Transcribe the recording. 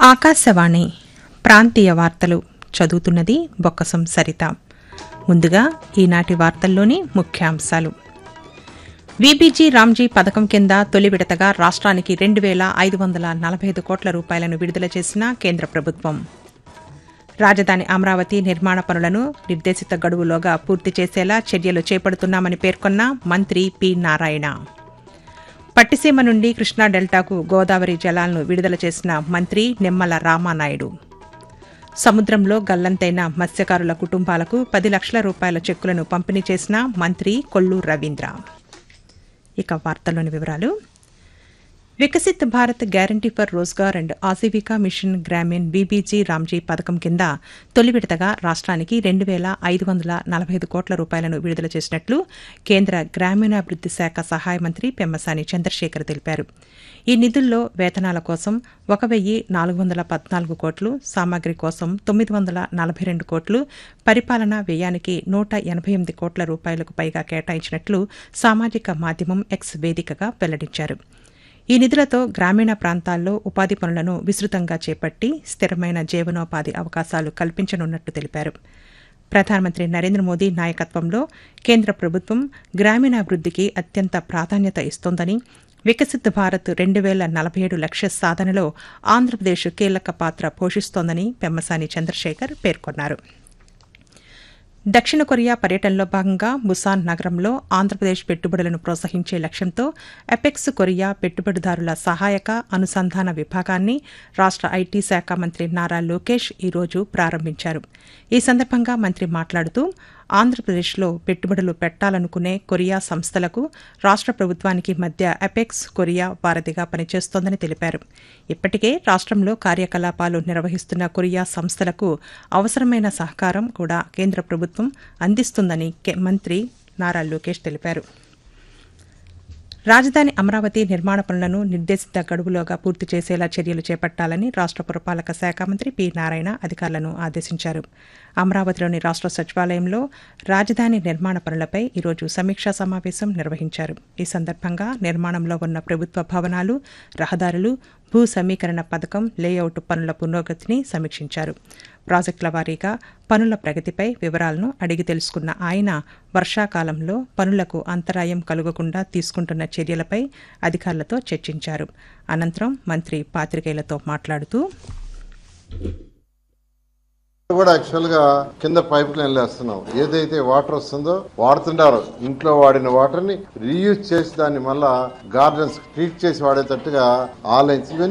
ఆకాశవాణి ప్రాంతీయ వార్తలు చదువుతున్నది బొక్కసం సరిత ముందుగా ఈనాటి వార్తల్లోని ముఖ్యాంశాలు వీబీజీ రామ్జీ పథకం కింద తొలి విడతగా రాష్ట్రానికి రెండు వేల ఐదు వందల నలభై ఐదు కోట్ల రూపాయలను విడుదల చేసిన కేంద్ర ప్రభుత్వం రాజధాని అమరావతి నిర్మాణ పనులను నిర్దేశిత గడువులోగా పూర్తి చేసేలా చర్యలు చేపడుతున్నామని పేర్కొన్న మంత్రి పి నారాయణ పట్టిసీమ నుండి కృష్ణా డెల్టాకు గోదావరి జలాలను విడుదల చేసిన మంత్రి నిమ్మల రామానాయుడు సముద్రంలో గల్లంతైన మత్స్యకారుల కుటుంబాలకు పది లక్షల రూపాయల చెక్కులను పంపిణీ చేసిన మంత్రి కొల్లు రవీంద్ర ఇక వార్తల్లోని వివరాలు Viksit Bharat guarantee for Rozgar and Ajeevika mission Gramin VBG Ramji పథకం కింద తొలి విడతగా రాష్ట్రానికి రెండు వేల ఐదు వందల నలభై ఐదు కోట్ల రూపాయలను విడుదల చేసినట్లు కేంద్ర గ్రామీణాభివృద్ది శాఖ సహాయ మంత్రి పెమ్మసాని చంద్రశేఖర్ తెలిపారు ఈ నిధుల్లో వేతనాల కోసం ఒక వెయ్యి నాలుగు వందల పద్నాలుగు కోట్లు సామాగ్రి కోసం తొమ్మిది వందల నలభై రెండు కోట్లు పరిపాలనా వ్యయానికి నూట ఎనభై ఎనిమిది కోట్ల రూపాయలకు పైగా కేటాయించినట్లు సామాజిక మాధ్యమం ఎక్స్ వేదికగా వెల్లడించారు ఈ నిధులతో గ్రామీణ ప్రాంతాల్లో ఉపాధి పనులను విస్తృతంగా చేపట్టి స్థిరమైన జీవనోపాధి అవకాశాలు కల్పించనున్నట్లు తెలిపారు ప్రధానమంత్రి నరేంద్ర మోదీ నాయకత్వంలో కేంద్ర ప్రభుత్వం గ్రామీణాభివృద్దికి అత్యంత ప్రాధాన్యత ఇస్తోందని వికసిత్ భారత్ రెండు వేల నలభై ఏడు లక్ష్య సాధనలో ఆంధ్రప్రదేశ్ కీలక పాత్ర పోషిస్తోందని పెమ్మసాని చంద్రశేఖర్ పేర్కొన్నారు దక్షిణ కొరియా పర్యటనలో భాగంగా బుసాన్ నగరంలో ఆంధ్రప్రదేశ్ పెట్టుబడులను ప్రోత్సహించే లక్ష్యంతో ఎపెక్స్ కొరియా పెట్టుబడిదారుల సహాయక అనుసంధాన విభాగాన్ని రాష్ట్ర ఐటీ శాఖ మంత్రి నారా లోకేష్ ఈరోజు ప్రారంభించారు ఈ సందర్భంగా మంత్రి మాట్లాడుతూ ఆంధ్రప్రదేశ్లో పెట్టుబడులు పెట్టాలనుకునే కొరియా సంస్థలకు రాష్ట్ర ప్రభుత్వానికి మధ్య అపెక్స్ కొరియా వారధిగా పనిచేస్తోందని తెలిపారు ఇప్పటికే రాష్ట్రంలో కార్యకలాపాలు నిర్వహిస్తున్న కొరియా సంస్థలకు అవసరమైన సహకారం కూడా కేంద్ర ప్రభుత్వం అందిస్తుందని కే- మంత్రి నారా లోకేష్ తెలిపారు రాజధాని అమరావతి నిర్మాణ పనులను నిర్దేశిత గడువులోగా పూర్తి చేసేలా చర్యలు చేపట్టాలని రాష్ట్ర పురపాలక శాఖ మంత్రి పి నారాయణ అధికారులను ఆదేశించారు అమరావతిలోని రాష్ట్ర సచివాలయంలో రాజధాని నిర్మాణ పనులపై ఈరోజు సమీక్షా సమావేశం నిర్వహించారు ఈ సందర్భంగా నిర్మాణంలో ఉన్న ప్రభుత్వ భవనాలు రహదారులు భూ సమీకరణ పథకం లేఅవుట్ పనుల పురోగతిని సమీక్షించారు ప్రాజెక్టుల వారీగా పనుల ప్రగతిపై వివరాలను అడిగి తెలుసుకున్న ఆయన వర్షాకాలంలో పనులకు అంతరాయం కలుగకుండా తీసుకుంటున్న చర్యలపై అధికారులతో చర్చించారు అనంతరం మంత్రి పాత్రికేయులతో మాట్లాడుతూ కూడా యాక్చువల్ గా కింద పైప్ లైన్ వేస్తున్నాం ఏదైతే వాటర్ వస్తుందో వాడుతుంటారో ఇంట్లో వాడిన వాటర్ ని రీయూజ్ చేసి దాన్ని మళ్ళా గార్డెన్స్ ట్రీట్ చేసి వాడేటట్టుగా ఆ లైన్స్ ఇవన్నీ